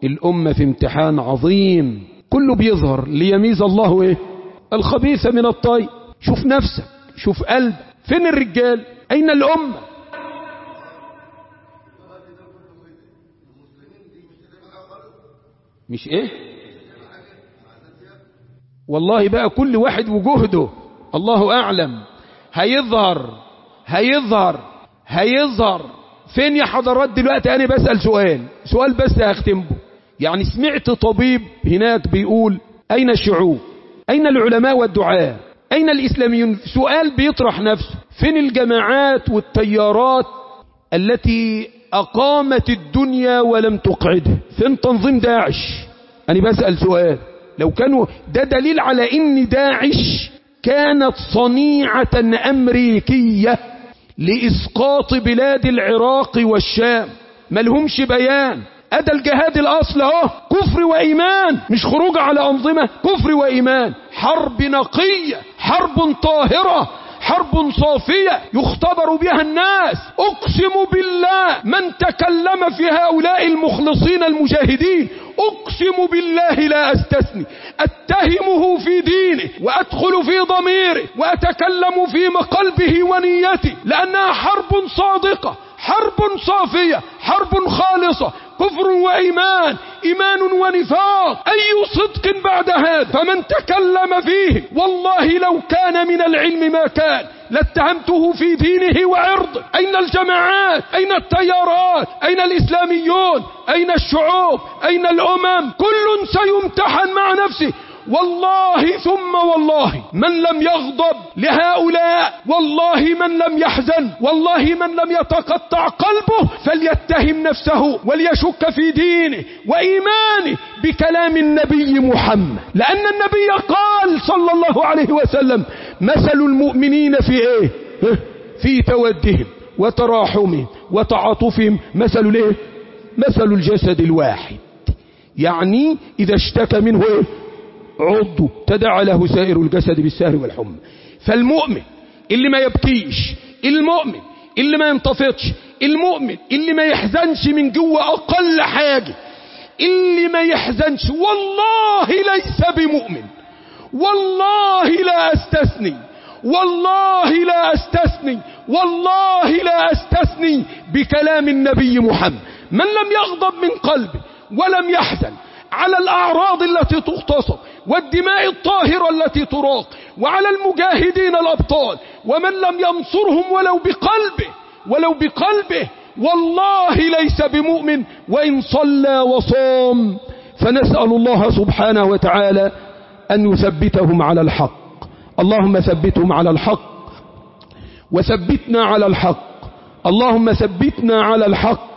الأمة في امتحان عظيم كله بيظهر ليميز الله ايه الخبيث من الطيب شوف نفسك شوف قلبك فين الرجال اين الأمة مش ايه والله بقى كل واحد وجهده الله اعلم هيظهر هيظهر هيظهر فين يا حضرات دلوقتي انا بسأل سؤال سؤال بس هختم به يعني سمعت طبيب هناك بيقول اين الشعوب اين العلماء والدعاء اين الاسلاميون سؤال بيطرح نفسه فين الجماعات والتيارات التي اقامت الدنيا ولم تقعدها فين تنظيم داعش انا بسأل سؤال لو كانوا ده دليل على ان داعش كانت صنيعة امريكية لاسقاط بلاد العراق والشام ملهمش بيان أدى الجهاد الأصل اهو كفر وإيمان مش خروج على أنظمة كفر وإيمان حرب نقية حرب طاهرة حرب صافية يختبر بها الناس أقسم بالله من تكلم في هؤلاء المخلصين المجاهدين أقسم بالله لا أستثني أتهمه في دينه وأدخل في ضميره وأتكلم في قلبه ونيته لأنها حرب صادقة حرب صافية حرب خالصة كفر وإيمان إيمان ونفاق أي صدق بعد هذا فمن تكلم فيه والله لو كان من العلم ما كان لاتهمته في دينه وعرضه أين الجماعات أين التيارات أين الإسلاميون أين الشعوب أين الأمم كل سيمتحن مع نفسه والله ثم والله من لم يغضب لهؤلاء والله من لم يحزن والله من لم يتقطع قلبه فليتهم نفسه وليشك في دينه وإيمانه بكلام النبي محمد لأن النبي قال صلى الله عليه وسلم مثل المؤمنين في ايه في تودهم وتراحمهم وتعاطفهم مثل الايه مثل الجسد الواحد يعني إذا اشتكى منه ايه عضو تدعى له سائر الجسد بالسهر والحمى فالمؤمن اللي ما يبكيش المؤمن اللي ما ينتفضش المؤمن اللي ما يحزنش من جوه أقل حاجة اللي ما يحزنش والله ليس بمؤمن والله لا استثني والله لا استثني والله لا استثني بكلام النبي محمد من لم يغضب من قلبه ولم يحزن على الأعراض التي تغتصب والدماء الطاهرة التي تراق وعلى المجاهدين الأبطال ومن لم ينصرهم ولو بقلبه ولو بقلبه والله ليس بمؤمن وإن صلى وصام فنسأل الله سبحانه وتعالى أن يثبتهم على الحق اللهم ثبتهم على الحق وثبتنا على الحق اللهم ثبتنا على الحق